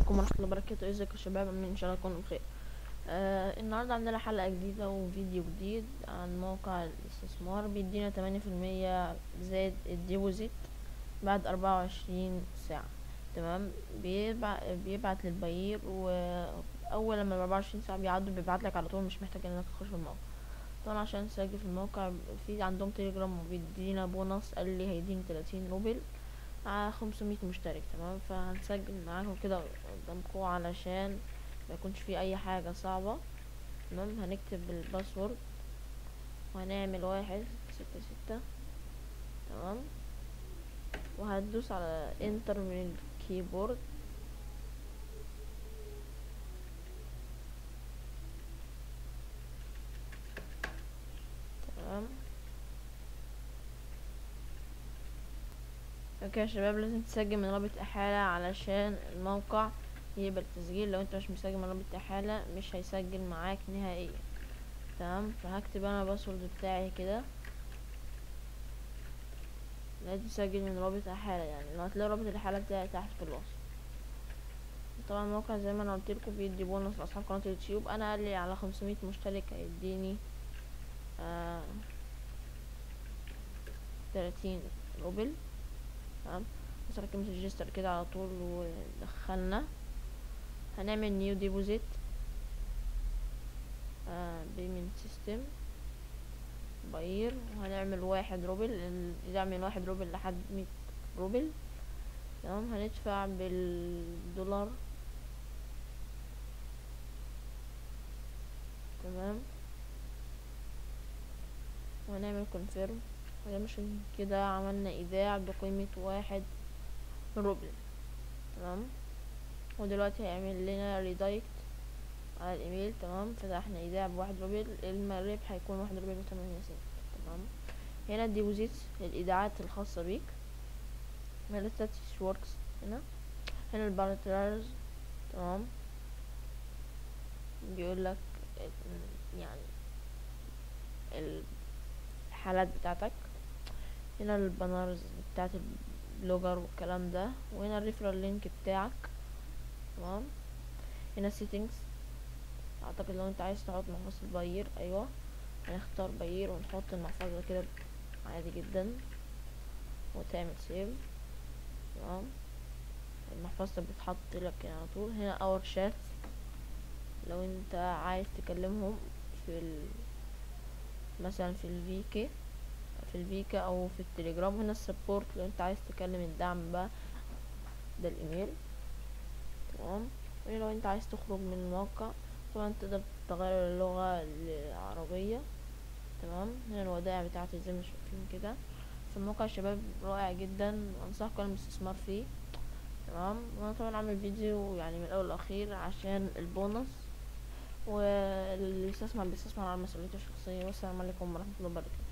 عليكم ورحمة الله وبركاته ازيكم يا شباب عاملين ان شاء الله تكونوا بخير آه النهاردة عندنا حلقة جديدة وفيديو جديد عن موقع الاستثمار بيدينا تمانية في المية زائد الديبوزيت بعد أربعة وعشرين ساعة تمام بيبعت, بيبعت للبير وأول لما الأربعة وعشرين ساعة بيعدوا بيبعتلك على طول مش محتاج انك تخش في الموقع طبعا عشان تسجل في الموقع في عندهم تليجرام وبيدينا بونص قال لي هيديني تلاتين روبل على خمسمية مشترك تمام فهنسجل معاكم كده قدامكم علشان ما يكونش في اي حاجة صعبة تمام هنكتب الباسورد وهنعمل واحد ستة ستة تمام وهتدوس على انتر من الكيبورد تمام اوكي يا شباب لازم تسجل من رابط احالة علشان الموقع يقبل التسجيل لو انت مش مسجل من رابط احالة مش هيسجل معاك نهائيا تمام فهكتب انا الباسورد بتاعي كده لازم تسجل من رابط احالة يعني لو هتلاقي رابط الاحالة بتاعي تحت في الوصف طبعا الموقع زي ما انا قلت لكم بيدي بونص لاصحاب قناة اليوتيوب انا قال لي على خمسمية مشترك هيديني آه تلاتين روبل تمام نسرق كلمة ريجستر كده على طول ودخلنا هنعمل نيو ديبوزيت بيمنت سيستم باير وهنعمل واحد روبل ندعم من واحد روبل لحد مية روبل تمام هندفع بالدولار تمام وهنعمل كونفيرم مش كده عملنا ايداع بقيمة واحد روبل تمام ودلوقتي هيعمل لنا ريدايركت على الايميل تمام فتحنا ايداع بواحد روبل الربح هيكون واحد روبل وثمانية سنت تمام هنا الديبوزيت الايداعات الخاصة بيك هنا الستاتيس ووركس هنا هنا البارترز تمام بيقول لك يعني الحالات بتاعتك هنا البانرز بتاعت البلوجر والكلام ده وهنا الريفرال لينك بتاعك تمام هنا settings اعتقد لو انت عايز تحط محفظة البير ايوه هنختار بير ونحط المحفظة كده عادي جدا وتعمل سيف تمام المحفظة بتتحط لك هنا على طول هنا اور شات لو انت عايز تكلمهم في ال... مثلا في الفيكي في الفيكا او في التليجرام هنا السبورت لو انت عايز تكلم الدعم بقى ده الايميل تمام وهنا لو انت عايز تخرج من الموقع طبعا تقدر تغير اللغة العربية تمام هنا الودائع بتاعتي زي ما شايفين كده في الموقع شباب رائع جدا وانصحكم الاستثمار فيه تمام وانا طبعا عامل فيديو يعني من الاول لاخير عشان البونص واللي يستثمر بيستثمر على مسؤوليته الشخصية والسلام عليكم ورحمة الله وبركاته